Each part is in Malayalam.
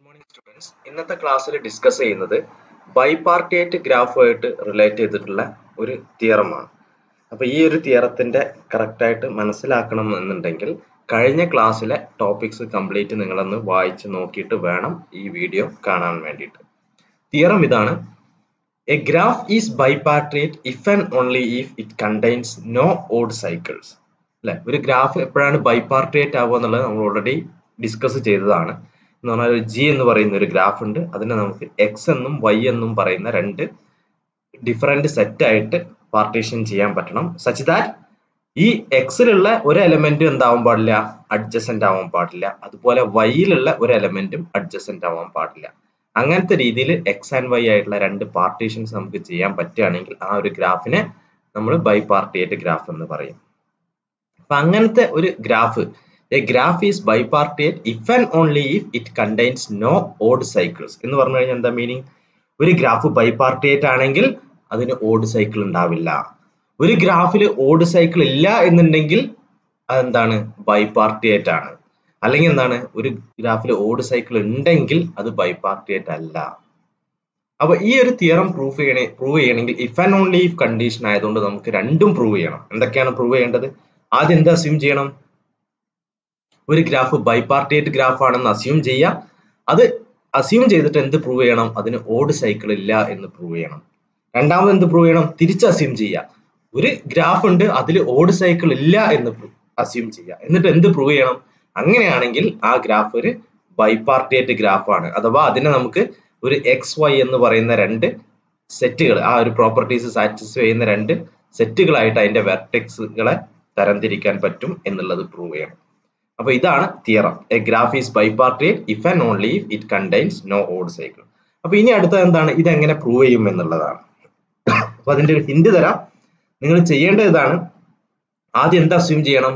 ഗുഡ് മോർണിംഗ് സ്റ്റുഡൻസ് ഇന്നത്തെ ക്ലാസ്സിൽ ഡിസ്കസ് ചെയ്യുന്നത് ബൈപാർട്ടിയേറ്റ് ഗ്രാഫുമായിട്ട് റിലേറ്റ് ചെയ്തിട്ടുള്ള ഒരു തിയറമാണ് അപ്പോൾ ഈ ഒരു തിയറത്തിന്റെ കറക്റ്റ് ആയിട്ട് മനസ്സിലാക്കണം എന്നുണ്ടെങ്കിൽ കഴിഞ്ഞ ക്ലാസ്സിലെ ടോപ്പിക്സ് കംപ്ലീറ്റ് നിങ്ങളൊന്ന് വായിച്ച് നോക്കിയിട്ട് വേണം ഈ വീഡിയോ കാണാൻ വേണ്ടിയിട്ട് തിയറം ഇതാണ് a graph is bipartite if and only if it contains no odd cycles അല്ലെ ഒരു ഗ്രാഫ് എപ്പോഴാണ് ബൈപാർട്ടിയേറ്റ് ആവുക എന്നുള്ളത് നമ്മൾ ഓൾറെഡി ഡിസ്കസ് ചെയ്തതാണ് എന്ന് പറഞ്ഞാൽ ജി എന്ന് പറയുന്ന ഒരു ഗ്രാഫ് ഉണ്ട് അതിനെ നമുക്ക് എക്സ് എന്നും വൈ എന്നും പറയുന്ന രണ്ട് ഡിഫറെന്റ് സെറ്റ് ആയിട്ട് പാർട്ടീഷൻ ചെയ്യാൻ പറ്റണം സച്ച് ദാറ്റ് ഈ എക്സിലുള്ള ഒരു എലമെന്റ് എന്താവാൻ പാടില്ല അഡ്ജസന്റ് ആവാൻ പാടില്ല അതുപോലെ വൈയിലുള്ള ഒരു എലമെന്റും അഡ്ജസന്റ് ആവാൻ പാടില്ല അങ്ങനത്തെ രീതിയിൽ എക്സ് ആൻഡ് വൈ ആയിട്ടുള്ള രണ്ട് പാർട്ടീഷൻസ് നമുക്ക് ചെയ്യാൻ പറ്റുകയാണെങ്കിൽ ആ ഒരു ഗ്രാഫിനെ നമ്മൾ ബൈ പാർട്ടിയേറ്റ് ഗ്രാഫ് എന്ന് പറയും അപ്പൊ അങ്ങനത്തെ ഒരു graph a graph is bipartite if and only if it contains no odd cycles എന്ന് പറഞ്ഞു കഴിഞ്ഞാൽ എന്താ മീനിങ് ഒരു ഗ്രാഫ് ബൈപാർട്ടിയേറ്റ് ആണെങ്കിൽ അതിന് ഓഡ് സൈക്കിൾ ഉണ്ടാവില്ല ഒരു ഗ്രാഫിൽ ഓഡ് സൈക്കിൾ ഇല്ല എന്നുണ്ടെങ്കിൽ അതെന്താണ് ബൈപാർട്ടിയേറ്റ് ആണ് അല്ലെങ്കിൽ എന്താണ് ഒരു ഗ്രാഫിൽ ഓഡ് സൈക്കിൾ ഉണ്ടെങ്കിൽ അത് ബൈപാർട്ടിയേറ്റ് അല്ല അപ്പൊ ഈ ഒരു തിയറം പ്രൂഫ് ചെയ്യണേ പ്രൂവ് ചെയ്യണമെങ്കിൽ if and only if condition ആയതുകൊണ്ട് നമുക്ക് രണ്ടും പ്രൂവ് ചെയ്യണം എന്തൊക്കെയാണ് പ്രൂവ് ചെയ്യേണ്ടത് ആദ്യം എന്താ അസ്യൂം ചെയ്യണം ഒരു ഗ്രാഫ് ബൈപാർട്ടിയേറ്റ് ഗ്രാഫ് ആണെന്ന് അസ്യൂം ചെയ്യാം അത് അസ്യൂം ചെയ്തിട്ട് എന്ത് പ്രൂവ് ചെയ്യണം അതിന് ഓഡ് സൈക്കിൾ ഇല്ല എന്ന് പ്രൂവ് ചെയ്യണം രണ്ടാമത് എന്ത് പ്രൂവ് ചെയ്യണം തിരിച്ച് അസ്യൂം ചെയ്യാം ഒരു ഗ്രാഫ് ഉണ്ട് അതിൽ ഓഡ് സൈക്കിൾ ഇല്ല എന്ന് അസ്യൂം ചെയ്യാം എന്നിട്ട് എന്ത് പ്രൂവ് ചെയ്യണം അങ്ങനെയാണെങ്കിൽ ആ ഗ്രാഫ് ഒരു ബൈപാർട്ടിയേറ്റ് ഗ്രാഫ് ആണ് അഥവാ അതിനെ നമുക്ക് ഒരു എക്സ് വൈ എന്ന് പറയുന്ന രണ്ട് സെറ്റുകൾ ആ ഒരു പ്രോപ്പർട്ടീസ് സാറ്റിസ്ഫൈ ചെയ്യുന്ന രണ്ട് സെറ്റുകളായിട്ട് അതിന്റെ വെർട്ടെക്സുകളെ തരംതിരിക്കാൻ പറ്റും എന്നുള്ളത് പ്രൂവ് ചെയ്യണം അപ്പൊ ഇതാണ് theorem a graph is bipartite if and only if it contains no odd cycle അപ്പൊ ഇനി അടുത്തത് എന്താണ് ഇത് എങ്ങനെ പ്രൂവ് ചെയ്യും എന്നുള്ളതാണ് അപ്പൊ അതിന്റെ ഒരു ഹിന്റ് തരാം നിങ്ങൾ ചെയ്യേണ്ടത് ഇതാണ് ആദ്യം എന്താ അസ്യൂം ചെയ്യണം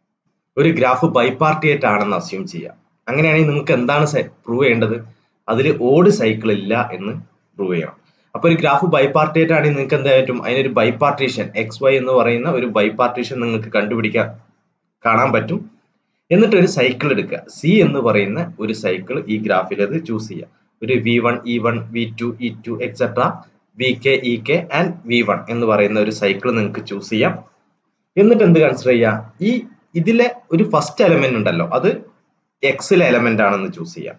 ഒരു ഗ്രാഫ് ബൈപാർട്ടിയേറ്റ് ആണെന്ന് അസ്യൂം ചെയ്യാം അങ്ങനെയാണെങ്കിൽ നിങ്ങൾക്ക് എന്താണ് പ്രൂവ് ചെയ്യേണ്ടത് അതിൽ ഓഡ് സൈക്കിൾ ഇല്ല എന്ന് പ്രൂവ് ചെയ്യണം അപ്പൊ ഒരു ഗ്രാഫ് ബൈപാർട്ടിയേറ്റ് ആണെങ്കിൽ നിങ്ങൾക്ക് എന്താ പറ്റും അതിനൊരു ബൈപാർട്ടീഷൻ എക്സ് വൈ എന്ന് പറയുന്ന ഒരു ബൈപാർട്ടീഷൻ നിങ്ങൾക്ക് കണ്ടുപിടിക്കാൻ കാണാൻ പറ്റും എന്നിട്ട് ഒരു സൈക്കിൾ എടുക്കുക സി എന്ന് പറയുന്ന ഒരു സൈക്കിൾ ഈ ഗ്രാഫിൽ അത് ചൂസ് ചെയ്യുക ഒരു V one E one V two E two etcetera V K E K and V one എന്ന് പറയുന്ന ഒരു സൈക്കിൾ നിങ്ങൾക്ക് ചൂസ് ചെയ്യാം എന്നിട്ട് എന്ത് കൺസിഡർ ചെയ്യുക ഈ ഇതിലെ ഒരു ഫസ്റ്റ് എലമെന്റ് ഉണ്ടല്ലോ അത് എക്സിലെ എലമെന്റ് ആണെന്ന് ചൂസ് ചെയ്യാം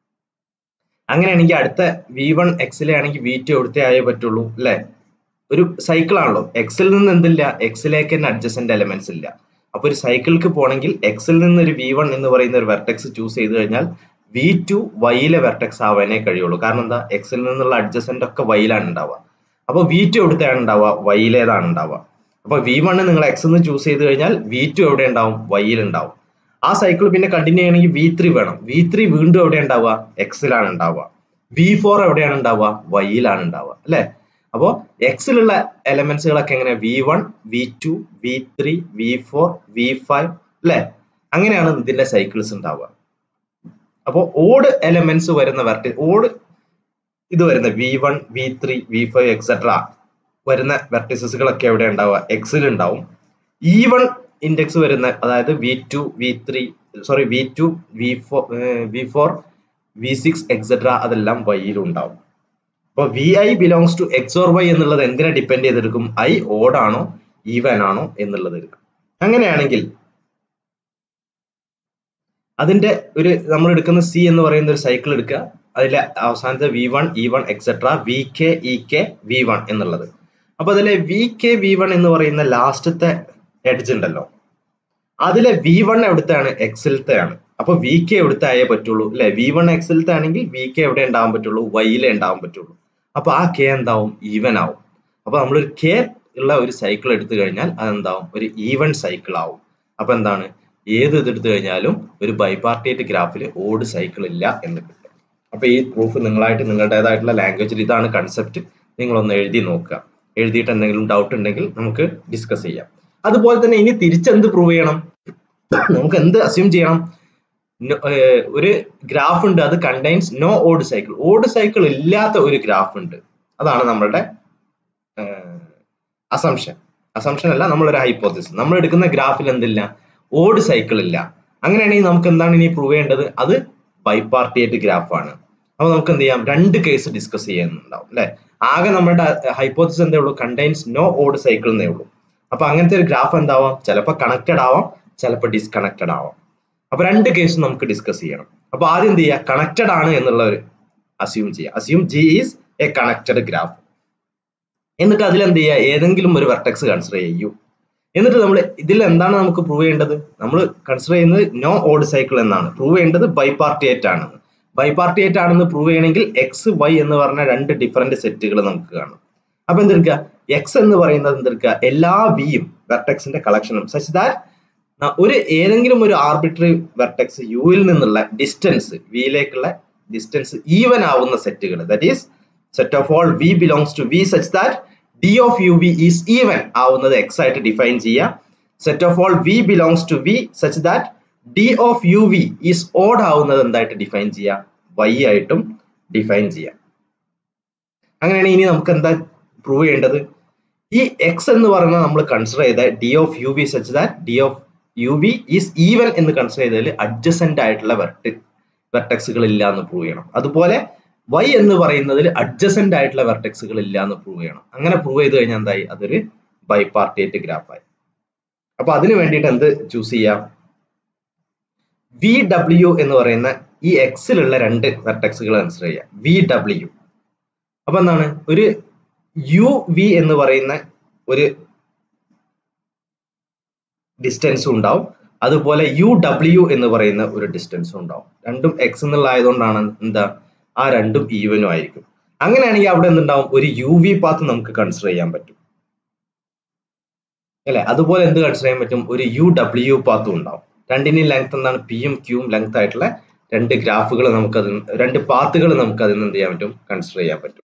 അങ്ങനെയാണെങ്കിൽ അടുത്ത വി വൺ എക്സിലെ ആണെങ്കിൽ വി ടു എവിടുത്തെ ആയേ പറ്റുള്ളൂ അല്ലെ ഒരു സൈക്കിൾ ആണല്ലോ എക്സിൽ നിന്ന് എന്തില്ല എക്സിലേക്ക് തന്നെ അഡ്ജസ്റ്റന്റ് എലമെന്റ്സ് ഇല്ല അപ്പൊ ഒരു സൈക്കിൾക്ക് പോകണമെങ്കിൽ എക്സിൽ നിന്ന് ഒരു വി വൺ എന്ന് പറയുന്ന ഒരു വെർട്ടെക്സ് ചൂസ് ചെയ്ത് കഴിഞ്ഞാൽ വി ടു വൈയിലെ വെർട്ടെക്സ് ആവാനേ കഴിയുള്ളൂ കാരണം എന്താ എക്സിൽ നിന്നുള്ള അഡ്ജസ്റ്റന്റ് ഒക്കെ വൈയിലാണ് ഉണ്ടാവുക അപ്പൊ വി ടു എവിടുത്തെയാണ് ഉണ്ടാവുക വൈയിലേതാണ് ഉണ്ടാവുക അപ്പൊ വി വൺ നിങ്ങൾ എക്സ് എന്ന് ചൂസ് ചെയ്ത് കഴിഞ്ഞാൽ വി ടു എവിടെ ഉണ്ടാവും വൈയിൽ ഉണ്ടാവും ആ സൈക്കിൾ പിന്നെ കണ്ടിന്യൂ ചെയ്യണമെങ്കിൽ വി ത്രീ വേണം വി ത്രീ വീണ്ടും എവിടെ ഉണ്ടാവുക എക്സിലാണ് ഉണ്ടാവുക വി ഫോർ എവിടെയാണ് ഉണ്ടാവുക വൈയിലാണ് ഉണ്ടാവുക അല്ലെ അപ്പോ എക്സിലുള്ള എലമെന്റ്സുകളൊക്കെ എങ്ങനെ V one V two V three V four V five അല്ലെ അങ്ങനെയാണ് ഇതിന്റെ സൈക്കിൾസ് ഉണ്ടാവുക അപ്പോൾ ഓഡ് എലമെന്റ്സ് വരുന്ന വെർട്ടി ഓഡ് ഇത് വരുന്ന V one V three V five etcetera വരുന്ന വെർട്ടിസസുകളൊക്കെ എവിടെ ഉണ്ടാവുക എക്സിൽ ഉണ്ടാവും ഇ വൺ ഇൻഡെക്സ് വരുന്ന അതായത് V two V three sorry V two V four V four V six etcetera അതെല്ലാം വൈയിലും ഉണ്ടാവും അപ്പൊ V I belongs to X or Y എന്നുള്ളത് എന്തിനെ ഡിപ്പെൻഡ് ചെയ്തെടുക്കും ഐ ഓഡ് ആണോ ഈവൻ ആണോ എന്നുള്ളത് എടുക്കും അങ്ങനെയാണെങ്കിൽ അതിന്റെ ഒരു നമ്മൾ എടുക്കുന്ന സി എന്ന് പറയുന്ന ഒരു സൈക്കിൾ എടുക്കുക അതിലെ അവസാനത്തെ V one E one etcetera V K E K V one എന്നുള്ളത് അപ്പൊ അതിലെ വി കെ വി വൺ എന്ന് പറയുന്ന ലാസ്റ്റത്തെ എഡ്ജ് ഉണ്ടല്ലോ അതിലെ വി വൺ എവിടുത്തെയാണ് എക്സിലത്തെ ആണ് അപ്പൊ വി കെ എവിടുത്തെ ആയേ പറ്റുള്ളൂ അല്ലെ വി വൺ എക്സിലത്തെ ആണെങ്കിൽ വി കെ എവിടെ ഉണ്ടാവാൻ പറ്റുള്ളൂ വൈയിലെ ഉണ്ടാവാൻ പറ്റുള്ളൂ അപ്പൊ ആ കെ എന്താവും ഈവൻ ആവും അപ്പൊ നമ്മളൊരു കെ ഉള്ള ഒരു സൈക്കിൾ എടുത്തു കഴിഞ്ഞാൽ അതെന്താവും ഒരു ഈവൻ സൈക്കിൾ ആവും അപ്പൊ എന്താണ് ഏത് ഇതെടുത്തു കഴിഞ്ഞാലും ഒരു ബൈപാർട്ടിയേറ്റ് ഗ്രാഫിൽ ഓഡ് സൈക്കിൾ ഇല്ല എന്ന് കിട്ടും അപ്പൊ ഈ പ്രൂഫ് നിങ്ങളായിട്ട് നിങ്ങളുടേതായിട്ടുള്ള ലാംഗ്വേജിൽ ഇതാണ് കൺസെപ്റ്റ് നിങ്ങളൊന്ന് എഴുതി നോക്കുക എഴുതിയിട്ട് എന്തെങ്കിലും ഡൗട്ട് ഉണ്ടെങ്കിൽ നമുക്ക് ഡിസ്കസ് ചെയ്യാം അതുപോലെ തന്നെ ഇനി തിരിച്ചെന്ത് പ്രൂവ് ചെയ്യണം നമുക്ക് എന്ത് അസ്യൂം ചെയ്യണം ഒരു ഗ്രാഫ് ഉണ്ട് അത് contains no odd cycle odd cycle ഇല്ലാത്ത ഒരു ഗ്രാഫ് ഉണ്ട് അതാണ് നമ്മളുടെ അസംഷൻ അസംഷൻ അല്ല നമ്മളൊരു ഹൈപ്പോത്തിസ് നമ്മൾ എടുക്കുന്ന ഗ്രാഫിൽ എന്തില്ല ഓഡ് സൈക്കിൾ ഇല്ല അങ്ങനെയാണെങ്കിൽ നമുക്ക് എന്താണ് ഇനി പ്രൂവ് ചെയ്യേണ്ടത് അത് ബൈപാർട്ടിയേറ്റ് ഗ്രാഫ് ആണ് അപ്പൊ നമുക്ക് എന്ത് ചെയ്യാം രണ്ട് കേസ് ഡിസ്കസ് ചെയ്യുന്നുണ്ടാവും അല്ലെ ആകെ നമ്മുടെ ഹൈപ്പോത്തിസ് എന്തേ ഉള്ളൂ കണ്ടെയ്ൻസ് നോ ഓഡ് സൈക്കിൾ എന്നേ ഉള്ളൂ അപ്പൊ അങ്ങനത്തെ ഒരു ഗ്രാഫ് എന്താവാം ചിലപ്പോൾ കണക്റ്റഡ് ആവാം ചിലപ്പോൾ ഡിസ്കണക്റ്റഡ് ആവാം അപ്പൊ രണ്ട് കേസ് നമുക്ക് ഡിസ്കസ് ചെയ്യണം അപ്പൊ ആദ്യം എന്ത് ചെയ്യുക കണക്റ്റഡ് ആണ് എന്നുള്ള ഒരു അസ്യൂം ചെയ്യുക assume G is a connected graph എന്നിട്ട് അതിൽ എന്ത് ചെയ്യുക ഏതെങ്കിലും ഒരു വെർട്ടെക്സ് കൺസിഡർ ചെയ്യൂ എന്നിട്ട് നമ്മൾ ഇതിൽ എന്താണ് നമുക്ക് പ്രൂവ് ചെയ്യേണ്ടത് നമ്മൾ കൺസിഡർ ചെയ്യുന്നത് നോ ഓഡ് സൈക്കിൾ എന്നാണ് പ്രൂവ് ചെയ്യേണ്ടത് ബൈപാർട്ടിയേറ്റ് ആണെന്ന് ബൈപാർട്ടിയേറ്റ് ആണെന്ന് പ്രൂവ് ചെയ്യണമെങ്കിൽ എക്സ് വൈ എന്ന് പറഞ്ഞ രണ്ട് ഡിഫറെന്റ് സെറ്റുകൾ നമുക്ക് കാണും അപ്പൊ എന്തെടുക്കുക എക്സ് എന്ന് പറയുന്നത് എന്തെടുക്കുക എല്ലാ വിയും വെർട്ടെക്സിന്റെ കളക്ഷനും സച്ച് ദാറ്റ് ഒരു ഏതെങ്കിലും ഒരു ആർബിട്രറി വെർട്ടെക്സ് യുവിൽ നിന്നുള്ള ഡിസ്റ്റൻസ് വിയിലേക്കുള്ള ഡിസ്റ്റൻസ് ഈവൻ ആവുന്ന സെറ്റുകൾ that is set of all V belongs to V such that D of U V is even ആവുന്നത് എക്സ് ആയിട്ട് ഡിഫൈൻ ചെയ്യുക set of all V belongs to V such that D of U V is odd ആവുന്നത് എന്തായിട്ട് ഡിഫൈൻ ചെയ്യുക വൈ ആയിട്ടും ഡിഫൈൻ ചെയ്യാം അങ്ങനെയാണെങ്കിൽ ഇനി നമുക്ക് എന്താ പ്രൂവ് ചെയ്യേണ്ടത് ഈ എക്സ് എന്ന് പറയുന്നത് നമ്മൾ കൺസിഡർ ചെയ്ത D of U V such that D of U V is even എന്ന് കൺസിഡർ ചെയ്തതിൽ അഡ്ജസന്റ് ആയിട്ടുള്ള വെർട്ടി വെർട്ടെക്സുകൾ ഇല്ല എന്ന് പ്രൂവ് ചെയ്യണം അതുപോലെ വൈ എന്ന് പറയുന്നതിൽ അഡ്ജസന്റ് ആയിട്ടുള്ള വെർട്ടെക്സുകൾ ഇല്ല എന്ന് പ്രൂവ് ചെയ്യണം അങ്ങനെ പ്രൂവ് ചെയ്ത് കഴിഞ്ഞാൽ എന്തായി അതൊരു ബൈപാർട്ടിയേറ്റ് ഗ്രാഫായി അപ്പൊ അതിന് വേണ്ടിയിട്ട് എന്ത് ചൂസ് ചെയ്യാം വി ഡബ്ല്യു എന്ന് പറയുന്ന ഈ എക്സിലുള്ള രണ്ട് വെർട്ടെക്സുകൾ കൺസിഡർ ചെയ്യാം വി ഡബ്ല്യു അപ്പൊ എന്താണ് ഒരു യു വി എന്ന് പറയുന്ന ഒരു ഡിസ്റ്റൻസും ഉണ്ടാവും അതുപോലെ യു ഡബ്ല്യു എന്ന് പറയുന്ന ഒരു ഡിസ്റ്റൻസും ഉണ്ടാവും രണ്ടും എക്സ് എന്നുള്ള ആയതുകൊണ്ടാണ് എന്താ ആ രണ്ടും ഈവനും ആയിരിക്കും അങ്ങനെയാണെങ്കിൽ അവിടെ എന്തുണ്ടാവും ഒരു യു വി പാത്ത് നമുക്ക് കൺസിഡർ ചെയ്യാൻ പറ്റും അല്ലെ അതുപോലെ എന്ത് കൺസിഡർ ചെയ്യാൻ പറ്റും ഒരു യു ഡബ്ല്യു പാത്തും ഉണ്ടാവും രണ്ടിന്റെയും ലെങ്ത് എന്താണ് പിയും ക്യൂവും ലെങ്ത് ആയിട്ടുള്ള രണ്ട് ഗ്രാഫുകൾ നമുക്ക് അതിൽ രണ്ട് പാത്തുകൾ നമുക്ക് അതിൽ നിന്ന് എന്ത് ചെയ്യാൻ പറ്റും കൺസിഡർ ചെയ്യാൻ പറ്റും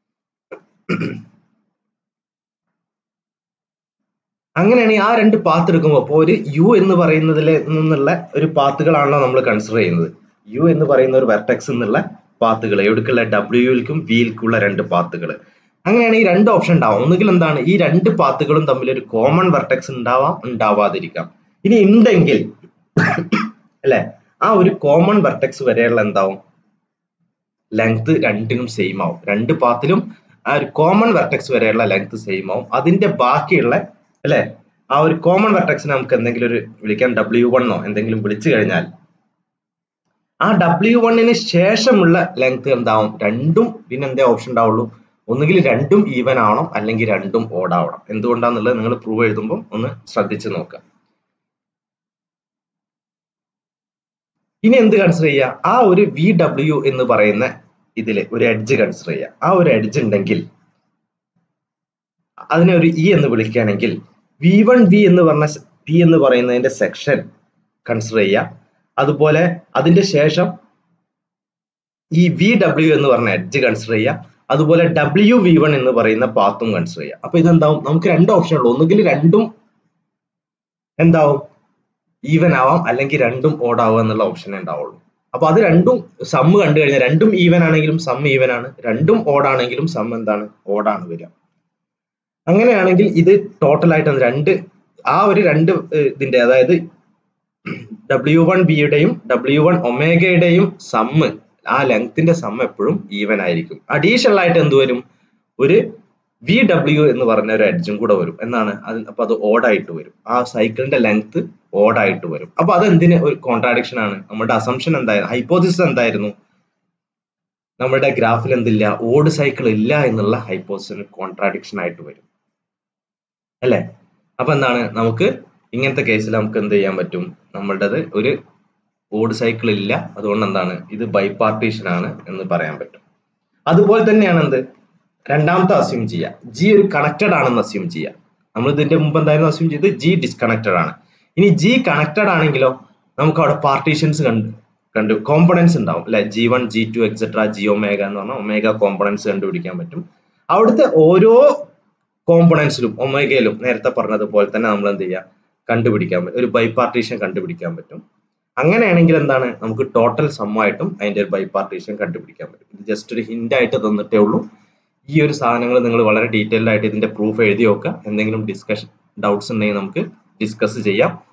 അങ്ങനെയാണെങ്കിൽ ആ രണ്ട് പാത്ത് എടുക്കുമ്പോൾ അപ്പോൾ ഒരു യു എന്ന് പറയുന്നതിൽ നിന്നുള്ള ഒരു പാത്തുകളാണല്ലോ നമ്മൾ കൺസിഡർ ചെയ്യുന്നത് യു എന്ന് പറയുന്ന ഒരു വെർട്ടെക്സ് എന്നുള്ള പാത്തുകൾ എവിടേക്കുള്ള ഡബ്ല്യുവിൽക്കും വിയിൽക്കുള്ള രണ്ട് പാത്തുകൾ അങ്ങനെയാണെങ്കിൽ രണ്ട് ഓപ്ഷൻ ഉണ്ടാവും ഒന്നുകിൽ എന്താണ് ഈ രണ്ട് പാത്തുകളും തമ്മിൽ ഒരു കോമൺ വെർട്ടെക്സ് ഉണ്ടാവാം ഉണ്ടാവാതിരിക്കാം ഇനി ഉണ്ടെങ്കിൽ അല്ലെ ആ ഒരു കോമൺ വെർട്ടെക്സ് വരെയുള്ള എന്താവും ലെങ്ത് രണ്ടിനും സെയിം ആവും രണ്ട് പാത്തിലും ആ ഒരു കോമൺ വെർട്ടെക്സ് വരെയുള്ള ലെങ്ത് സെയിം ആവും അതിന്റെ ബാക്കിയുള്ള അല്ലെ ആ ഒരു കോമൺ വെർട്ടെക്സിനെ നമുക്ക് എന്തെങ്കിലും ഒരു വിളിക്കാം ഡബ്ല്യു വണ്ണോ എന്തെങ്കിലും വിളിച്ചു കഴിഞ്ഞാൽ ആ ഡബ്ല്യു വണ്ണിന് ശേഷമുള്ള ലെങ്ത് എന്താവും രണ്ടും പിന്നെ എന്തേ ഓപ്ഷൻ ഉണ്ടാവുള്ളൂ ഒന്നുകിൽ രണ്ടും ഈവൻ ആവണം അല്ലെങ്കിൽ രണ്ടും ഓഡ് ആവണം എന്തുകൊണ്ടാന്നുള്ളത് നിങ്ങൾ പ്രൂവ് എഴുതുമ്പോൾ ഒന്ന് ശ്രദ്ധിച്ച് നോക്കുക ഇനി എന്ത് കൺസിഡർ ചെയ്യുക ആ ഒരു വി ഡബ്ല്യു എന്ന് പറയുന്ന ഇതില് ഒരു എഡ്ജ് കൺസിഡർ ചെയ്യുക ആ ഒരു എഡ്ജ് ഉണ്ടെങ്കിൽ അതിനെ ഒരു ഇ എന്ന് വിളിക്കുകയാണെങ്കിൽ വി വൺ വി എന്ന് പറഞ്ഞ പി എന്ന് പറയുന്നതിന്റെ സെക്ഷൻ കൺസിഡർ ചെയ്യുക അതുപോലെ അതിന്റെ ശേഷം ഈ വി ഡബ്ല്യു എന്ന് പറഞ്ഞ എഡ്ജ് കൺസിഡർ ചെയ്യുക അതുപോലെ ഡബ്ല്യു വി വൺ എന്ന് പറയുന്ന പാത്തും കൺസിഡർ ചെയ്യുക അപ്പൊ ഇതെന്താവും നമുക്ക് രണ്ട് ഓപ്ഷൻ ഉള്ളൂ ഒന്നുകിൽ രണ്ടും എന്താവും ഈവൻ ആവാം അല്ലെങ്കിൽ രണ്ടും ഓഡ് ആവുക എന്നുള്ള ഓപ്ഷനേ ഉണ്ടാവുള്ളൂ അപ്പൊ അത് രണ്ടും സമ്മ് കണ്ടു കഴിഞ്ഞാൽ രണ്ടും ഈവൻ ആണെങ്കിലും സം ഈവൻ ആണ് രണ്ടും ഓഡ് ആണെങ്കിലും സം എന്താണ് ഓഡാണ് വരിക അങ്ങനെയാണെങ്കിൽ ഇത് ടോട്ടൽ ആയിട്ട് രണ്ട് ആ ഒരു രണ്ട് ഇതിന്റെ അതായത് ഡബ്ല്യു വൺ ബിയുടെയും ഡബ്ല്യു വൺ ഒമേഗയുടെയും സമ്മ് ആ ലെങ്ത്തിന്റെ സമ്മ് എപ്പോഴും ഈവൻ ആയിരിക്കും അഡീഷണൽ ആയിട്ട് എന്ത് വരും ഒരു വി ഡബ്ല്യു എന്ന് പറഞ്ഞ ഒരു എഡ്ജും കൂടെ വരും എന്നാണ് അത് അപ്പൊ അത് ഓഡായിട്ട് വരും ആ സൈക്കിളിന്റെ ലെങ്ത് ഓഡായിട്ട് വരും അപ്പൊ അത് എന്തിന് ഒരു കോൺട്രാഡിക്ഷൻ ആണ് നമ്മുടെ അസംഷൻ എന്തായിരുന്നു ഹൈപ്പോസിസ് എന്തായിരുന്നു നമ്മുടെ ഗ്രാഫിൽ എന്തില്ല ഓഡ് സൈക്കിൾ ഇല്ല എന്നുള്ള ഹൈപ്പോസിന് കോൺട്രാഡിക്ഷൻ ആയിട്ട് വരും അല്ലേ അപ്പൊ എന്താണ് നമുക്ക് ഇങ്ങനത്തെ കേസിൽ നമുക്ക് എന്ത് ചെയ്യാൻ പറ്റും നമ്മളുടേത് ഒരു ഓഡ് സൈക്കിൾ ഇല്ല അതുകൊണ്ട് എന്താണ് ഇത് ബൈപാർട്ടീഷൻ ആണ് എന്ന് പറയാൻ പറ്റും അതുപോലെ തന്നെയാണ് എന്ത് രണ്ടാമത്തെ അസ്യൂം ചെയ്യുക ജി ഒരു കണക്റ്റഡ് ആണെന്ന് അസ്യൂം ചെയ്യുക നമ്മൾ ഇതിന്റെ മുമ്പ് എന്തായിരുന്നു അസ്യൂം ചെയ്ത് ജി ഡിസ്കണക്റ്റഡ് ആണ് ഇനി ജി കണക്റ്റഡ് ആണെങ്കിലോ നമുക്ക് അവിടെ പാർട്ടീഷൻസ് കണ്ട് കണ്ടു കോമ്പണൻസ് ഉണ്ടാവും അല്ലെ G one G two etcetera G omega എന്ന് പറഞ്ഞാൽ ഒമേഗ കോമ്പണൻസ് കണ്ടുപിടിക്കാൻ പറ്റും അവിടുത്തെ ഓരോ കോമ്പണൻസിലും ഒമേഗയിലും നേരത്തെ പറഞ്ഞതുപോലെ തന്നെ നമ്മൾ എന്ത് ചെയ്യുക കണ്ടുപിടിക്കാൻ പറ്റും ഒരു ബൈപാർട്ടീഷൻ കണ്ടുപിടിക്കാൻ പറ്റും അങ്ങനെയാണെങ്കിൽ എന്താണ് നമുക്ക് ടോട്ടൽ സമ്മായിട്ടും അതിന്റെ ഒരു ബൈപാർട്ടീഷൻ കണ്ടുപിടിക്കാൻ പറ്റും ഇത് ജസ്റ്റ് ഒരു ഹിന്റ് ആയിട്ട് തന്നിട്ടേ ഉള്ളൂ ഈ ഒരു സാധനങ്ങൾ നിങ്ങൾ വളരെ ഡീറ്റെയിൽഡ് ആയിട്ട് ഇതിന്റെ പ്രൂഫ് എഴുതി നോക്കുക എന്തെങ്കിലും ഡിസ്കഷൻ ഡൗട്ട്സ് ഉണ്ടെങ്കിൽ നമുക്ക് ഡിസ്കസ് ചെയ്യാം